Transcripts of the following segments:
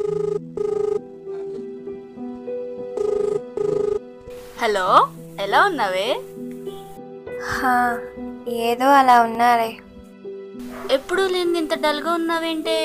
hello ఎలా ఉన్నావే హా, ఏదో అలా ఉన్నారే ఎప్పుడూ లేని ఇంత డల్గా ఉన్నావేంటే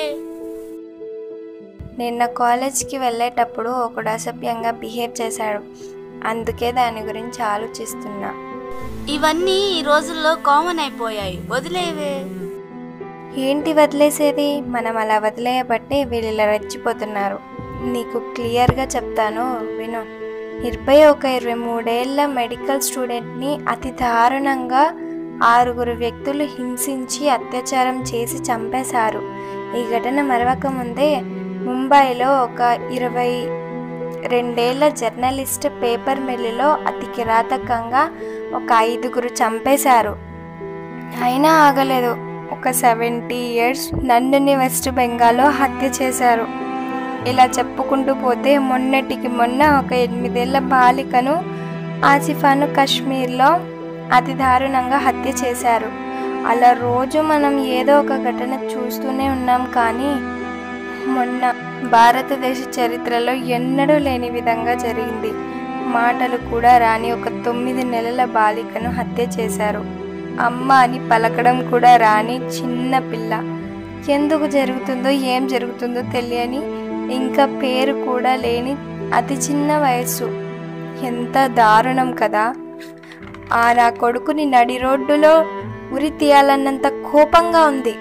నిన్న కాలేజ్కి వెళ్ళేటప్పుడు ఒకడు అసభ్యంగా బిహేవ్ చేశాడు అందుకే దాని గురించి ఆలోచిస్తున్నా ఇవన్నీ ఈ రోజుల్లో కామన్ అయిపోయాయి వదిలేవే ఏంటి వదిలేసేది మనం అలా వదిలేయబట్టే వీళ్ళు ఇలా రెచ్చిపోతున్నారు నీకు క్లియర్గా చెప్తాను విను ఇరవై ఒక ఇరవై మూడేళ్ల మెడికల్ స్టూడెంట్ని అతి దారుణంగా ఆరుగురు వ్యక్తులు హింసించి అత్యాచారం చేసి చంపేశారు ఈ ఘటన మరవక ముందే ముంబైలో ఒక ఇరవై రెండేళ్ల జర్నలిస్ట్ పేపర్ మిల్లులో అతి కిరాతకంగా ఒక ఐదుగురు చంపేశారు అయినా ఆగలేదు ఒక సెవెంటీ ఇయర్స్ నందుని వెస్ట్ బెంగాల్లో హత్య చేశారు ఇలా చెప్పుకుంటూ పోతే మొన్నటికి మొన్న ఒక ఎనిమిదేళ్ల బాలికను ఆసిఫాను కాశ్మీర్లో అతి దారుణంగా హత్య చేశారు అలా రోజు మనం ఏదో ఒక ఘటన చూస్తూనే ఉన్నాం కానీ మొన్న భారతదేశ చరిత్రలో ఎన్నడూ లేని విధంగా జరిగింది మాటలు కూడా రాని ఒక తొమ్మిది నెలల బాలికను హత్య చేశారు అమ్మ అని పలకడం కూడా రాని చిన్న పిల్ల ఎందుకు జరుగుతుందో ఏం జరుగుతుందో తెలియని ఇంకా పేరు కూడా లేని అతి చిన్న వయస్సు ఎంత దారుణం కదా ఆ నా కొడుకుని నడి రోడ్డులో ఉరి తీయాలన్నంత కోపంగా ఉంది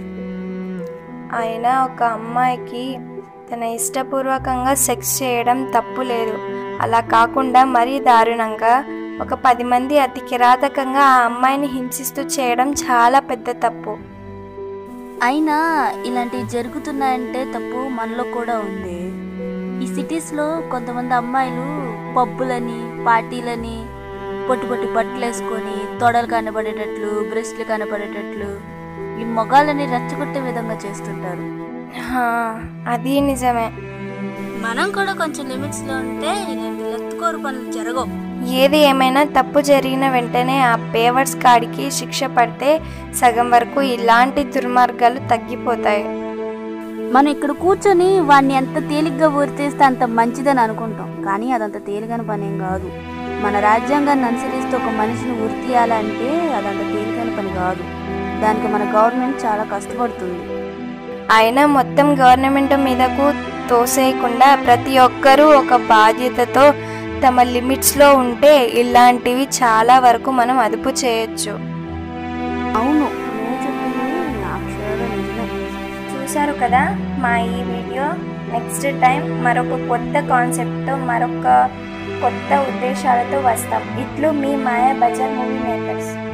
ఆయన ఒక అమ్మాయికి తన ఇష్టపూర్వకంగా సెక్స్ చేయడం తప్పు లేదు అలా కాకుండా మరీ దారుణంగా ఒక పది మంది అతి కిరాతకంగా ఆ అమ్మాయిని హింసిస్తూ చేయడం చాలా పెద్ద తప్పు అయినా ఇలాంటివి జరుగుతున్నాయంటే తప్పు మనలో కూడా ఉంది ఈ సిటీస్లో కొంతమంది అమ్మాయిలు పబ్బులని పార్టీలని పొట్టి పొట్టి బట్టలు వేసుకొని తొడలు కనబడేటట్లు బ్రెస్ట్లు కనబడేటట్లు ఈ మొగాలని రెచ్చగొట్టే విధంగా చేస్తుంటారు హా, అది నిజమే మనం కూడా కొంచెం లిమిట్స్లో ఉంటే ఇలాంటి లత్తుకోరు పనులు జరగవు ఏది ఏమైనా తప్పు జరిగిన వెంటనే ఆ పేవర్స్ కాడికి శిక్ష పడితే సగం వరకు ఇలాంటి దుర్మార్గాలు తగ్గిపోతాయి మనం ఇక్కడ కూర్చొని వాడిని ఎంత తేలిగ్గా ఊరితేస్తే అంత మంచిదని అనుకుంటాం కానీ అదంత తేలిగని పనేం కాదు మన రాజ్యాంగాన్ని అనుసరిస్తూ ఒక మనిషిని ఉరి తీయాలంటే అదంత తేలికైన పని కాదు దానికి మన గవర్నమెంట్ చాలా కష్టపడుతుంది అయినా మొత్తం గవర్నమెంట్ మీదకు తోసేయకుండా ప్రతి ఒక్కరూ ఒక బాధ్యతతో తమ లిమిట్స్లో ఉంటే ఇలాంటివి చాలా వరకు మనం అదుపు చేయొచ్చు అవును నువ్వు చెప్పింది అక్షరాలు నిజమే చూశారు కదా మా ఈ వీడియో నెక్స్ట్ టైం మరొక కొత్త కాన్సెప్ట్తో మరొక కొత్త ఉద్దేశాలతో వస్తాం ఇట్లు మీ మాయా బజార్ మూవీ మేకర్స్